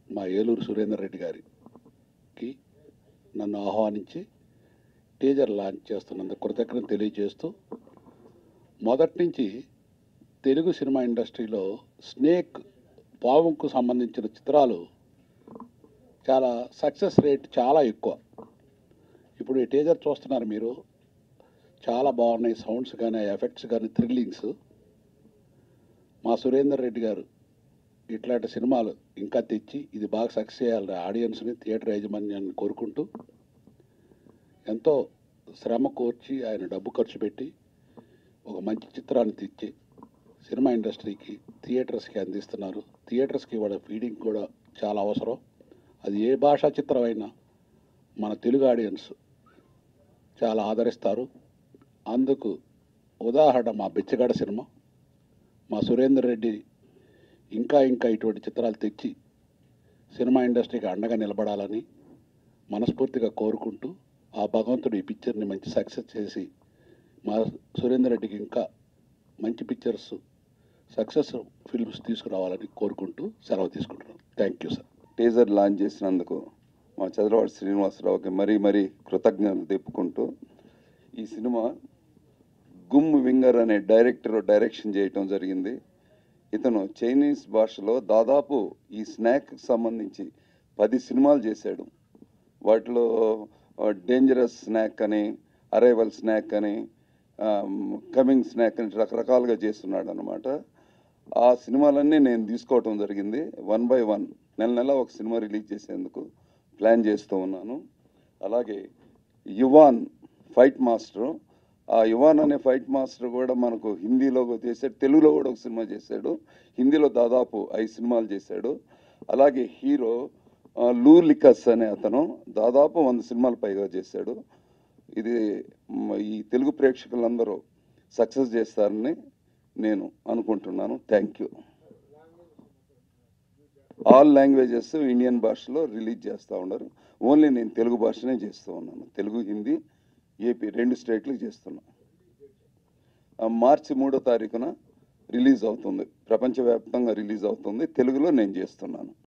మా ఏలూరు సురేందర్ రెడ్డి గారికి నన్ను ఆహ్వానించి టీజర్ లాంచ్ చేస్తున్నందుకు కృతజ్ఞత తెలియజేస్తూ మొదటి నుంచి తెలుగు సినిమా ఇండస్ట్రీలో స్నేక్ పావుకు సంబంధించిన చిత్రాలు చాలా సక్సెస్ రేట్ చాలా ఎక్కువ ఇప్పుడు ఈ టీజర్ చూస్తున్నారు మీరు చాలా బాగున్నాయి సౌండ్స్ కానీ ఎఫెక్ట్స్ కానీ థ్రిల్లింగ్స్ మా సురేందర్ రెడ్డి గారు ఇట్లాంటి సినిమాలు ఇంకా తెచ్చి ఇది బాగా సక్సెస్ చేయాలని ఆడియన్స్ని థియేటర్ యాజమాన్యాన్ని కోరుకుంటూ ఎంతో శ్రమ కోర్చి ఆయన డబ్బు ఖర్చు పెట్టి ఒక మంచి చిత్రాన్ని తెచ్చి సినిమా ఇండస్ట్రీకి థియేటర్స్కి అందిస్తున్నారు థియేటర్స్కి వాళ్ళ ఫీడింగ్ కూడా చాలా అవసరం అది ఏ భాషా చిత్రమైనా మన తెలుగు ఆడియన్స్ చాలా ఆదరిస్తారు అందుకు ఉదాహరణ మా బిచ్చగాడ సినిమా మా సురేందర్ రెడ్డి ఇంకా ఇంకా ఇటువంటి చిత్రాలు తెచ్చి సినిమా ఇండస్ట్రీకి అండగా నిలబడాలని మనస్ఫూర్తిగా కోరుకుంటూ ఆ భగవంతుడు ఈ పిక్చర్ని మంచి సక్సెస్ చేసి మా సురేందర్ రెడ్డికి ఇంకా మంచి పిక్చర్స్ సక్సెస్ ఫిల్మ్స్ తీసుకురావాలని కోరుకుంటూ సెలవు తీసుకుంటున్నాను thank you sir teaser launch చేసినందుకు మా చంద్రవాడి శ్రీనివాసరావుకి మరీ మరీ కృతజ్ఞతలు తెప్పుకుంటూ ఈ సినిమా గుమ్ వింగర్ అనే డైరెక్టర్ డైరెక్షన్ చేయటం జరిగింది ఇతను చైనీస్ భాషలో దాదాపు ఈ స్నాక్కి సంబంధించి పది సినిమాలు చేశాడు వాటిలో డేంజరస్ స్నాక్ అని అరైవల్ స్నాక్ అని కమింగ్ స్నాక్ అని రకరకాలుగా చేస్తున్నాడు అనమాట ఆ సినిమాలన్నీ నేను తీసుకోవటం జరిగింది వన్ బై వన్ నెల నెల ఒక సినిమా రిలీజ్ చేసేందుకు ప్లాన్ చేస్తూ ఉన్నాను అలాగే యువాన్ ఫైట్ మాస్టర్ ఆ యువాన్ అనే ఫైట్ మాస్టర్ కూడా మనకు హిందీలో చేశాడు తెలుగులో కూడా ఒక సినిమా చేశాడు హిందీలో దాదాపు ఐదు సినిమాలు చేశాడు అలాగే హీరో ఆ, లూ లికస్ అనే అతను దాదాపు వంద సినిమాలు పైగా చేశాడు ఇది మ, ఈ తెలుగు ప్రేక్షకులందరూ సక్సెస్ చేస్తారని నేను అనుకుంటున్నాను thank you all languages Indian భాషలో రిలీజ్ చేస్తూ ఉన్నారు ఓన్లీ నేను తెలుగు భాషనే చేస్తూ ఉన్నాను తెలుగు హిందీ ఏపీ రెండు స్టేట్లకు చేస్తున్నా ఆ, మార్చి మూడో తారీఖున రిలీజ్ అవుతుంది ప్రపంచవ్యాప్తంగా రిలీజ్ అవుతుంది తెలుగులో నేను చేస్తున్నాను